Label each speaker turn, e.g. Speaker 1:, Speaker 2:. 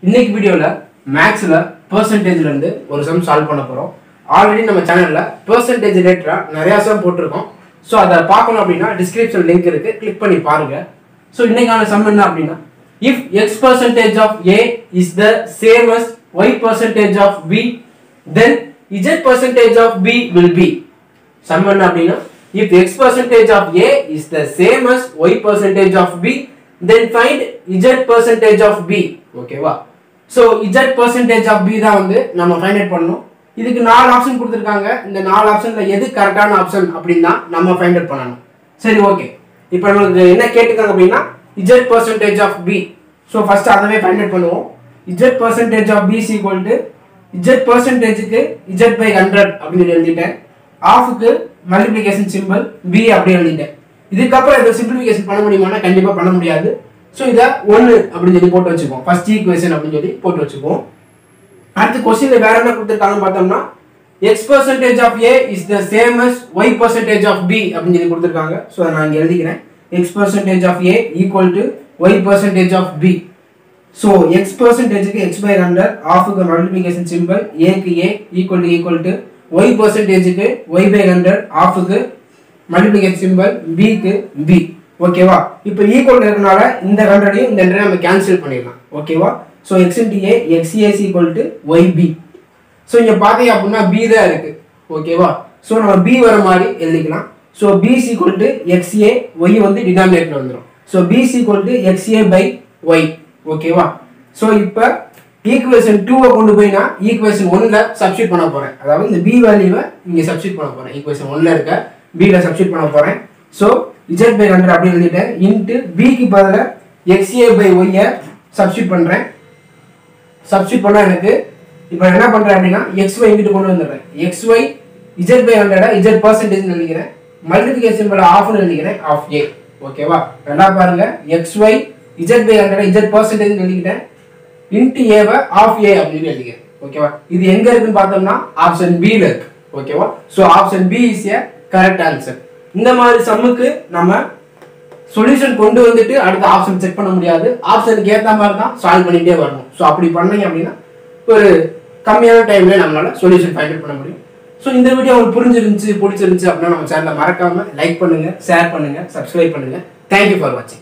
Speaker 1: இன்னைக்கு வீடியோவில் மேக்ஸில் இருந்து ஒரு சம் சால்வ் பண்ண போகிறோம் ஆல்ரெடி நம்ம சேனலில் பெர்சன்டேஜ் ரிலேட்டடாக நிறையா சம் போட்டிருக்கோம் ஸோ அதை பார்க்கணும் அப்படின்னா டிஸ்கிரிப்ஷன் லிங்க் இருக்குது கிளிக் பண்ணி பாருங்க ஸோ இன்னைக்கான சம் என்ன அப்படின்னா if x percentage of a is the same as y percentage of b then z percentage of b will be sum என்ன அப்படின்னா if x percentage of a is the same as y percentage of b then find z percentage of b ஓகேவா so z percentage of b தான் வந்து நம்ம find out பண்ணணும் இதுக்கு நாலு option கொடுத்துருக்காங்க இந்த நாலு ஆப்ஷன்ல எது கரெக்டான ஆப்ஷன் அப்படின்னு தான் நம்ம ஃபைண்ட் அவுட் பண்ணணும் சரி ஓகே இப்போ நமக்கு என்ன கேட்டுக்காங்க அப்படின்னா z percentage of b so first அதவே ஃபைண்ட் அவுட் பண்ணுவோம் z percentage of b is equal to z percentageக்கு z by 100 அப்படின்னு சொல்லி எழுதிட்டேன் ஆஃபுக்கு மல்டிப்ளிகேஷன் சிம்பிள் பி அப்படி எழுதிட்டேன் இதுக்கப்புறம் இதை சிம்பிளிஃபிகேஷன் பண்ண முடியுமானா கண்டிப்பாக பண்ண முடியாது ஸோ இதை ஒன்று அப்படின்னு சொல்லி போட்டு வச்சுப்போம் ஃபர்ஸ்ட் ஈக்குவேஷன் அப்படின்னு சொல்லி போட்டு வச்சுப்போம் அடுத்து கொஸ்டின்ல வேற என்ன கொடுத்துருக்காங்கன்னு பார்த்தோம்னா x percentage of a is the same as y percentage of b அப்படின்னு சொல்லி கொடுத்துருக்காங்க ஸோ நான் இங்கே எழுதிக்கிறேன் x percentage of a equal to y percentage of b so x பர்சன்டேஜுக்கு எக்ஸ் பை ஹண்ட்ரட் ஆஃபுக்கு மல்டிபிகேஷன் சிம்பிள் ஏக்கு a equal to equal to y பர்சன்டேஜுக்கு ஒய் பை ஹண்ட்ரட் ஆஃபுக்கு மல்டிபிகேஷன் சிம்பிள் பிக்கு பி ஓகேவா இப்போ ஈக்குவல் இருக்கனால இந்த ஹண்ட்ரடையும் இந்த ஹண்ட்ரடையும் நம்ம கேன்சல் பண்ணிடலாம் ஓகேவா so x into a x as equal to y b so இங்கே பார்த்தீங்க அப்படின்னா பி தான் இருக்கு ஓகேவா ஸோ நம்ம பி வர மாதிரி எழுதிக்கலாம் so b equal to x a y வந்து டினாமினேட்டர் வந்துடும் so b equal to x a by y ஓகேவா ஸோ இப்போ ஈக்குவேஷன் டூவை கொண்டு போய் நான் ஈக்குவேஷன் ஒன்னில் சப்ஸ்டியூட் பண்ண போகிறேன் அதாவது இந்த பி வேல்யூவை இங்கே சப்ஸ்டியூட் பண்ண போகிறேன் ஈக்குவேஷன் ஒன்னில் இருக்க பியில் சப்ஸ்டியூட் பண்ண போகிறேன் ஸோ இஜெட் பை ஹண்ட்ரட் அப்படின்னு எழுதிட்டேன் இன்ட்டு பிக்கு பதிலாக எக்ஸ்ஏ பை ஒய்யை சப்ஸ்டியூட் பண்ணுறேன் சப்ஸ்டியூட் பண்ணால் எனக்கு இப்போ என்ன பண்ணுறேன் அப்படின்னா எக்ஸ் ஒய் இங்கிட்டு கொண்டு வந்துடுறேன் எக்ஸ் ஒய் இஜெட் பை ஹண்ட்ரடா இஜெட் பர்சன்டேஜ் எழுதிக்கிறேன் மல்டிபிகேஷன் பை ஆஃப்னு எழுதிக்கிறேன் ஆஃப் ஏ ஓகேவா நல்லா பாருங்க x y z by hundred z percentage எழுதிக்கிட்டேன் இன்ட்டு ஏவை ஆஃப் ஏ அப்படின்னு எழுதிக்கிறேன் ஓகேவா இது எங்க இருக்குன்னு பார்த்தோம்னா ஆப்ஷன் பில இருக்கு ஓகேவா so option b is a correct answer இந்த மாதிரி சம்முக்கு நம்ம சொல்யூஷன் கொண்டு வந்துட்டு அடுத்த ஆப்ஷன் செக் பண்ண முடியாது ஆப்ஷனுக்கு ஏற்ற மாதிரி தான் சால்வ் பண்ணிட்டே வரணும் ஸோ அப்படி பண்ணீங்க அப்படின்னா ஒரு கம்மியான டைம்ல நம்மளால சொல்யூஷன் ஃபைண்ட் அவுட் பண்ண முடியும் ஸோ இந்த வீடியோ உங்களுக்கு புரிஞ்சிருந்துச்சு பிடிச்சிருந்துச்சு அப்படின்னா நம்ம சேனலை மறக்காம லைக் பண்ணுங்க ஷேர் பண்ணுங்க சப்ஸ்கிரைப் பண்ணுங்க தேங்க்யூ ஃபார் வாட்சிங்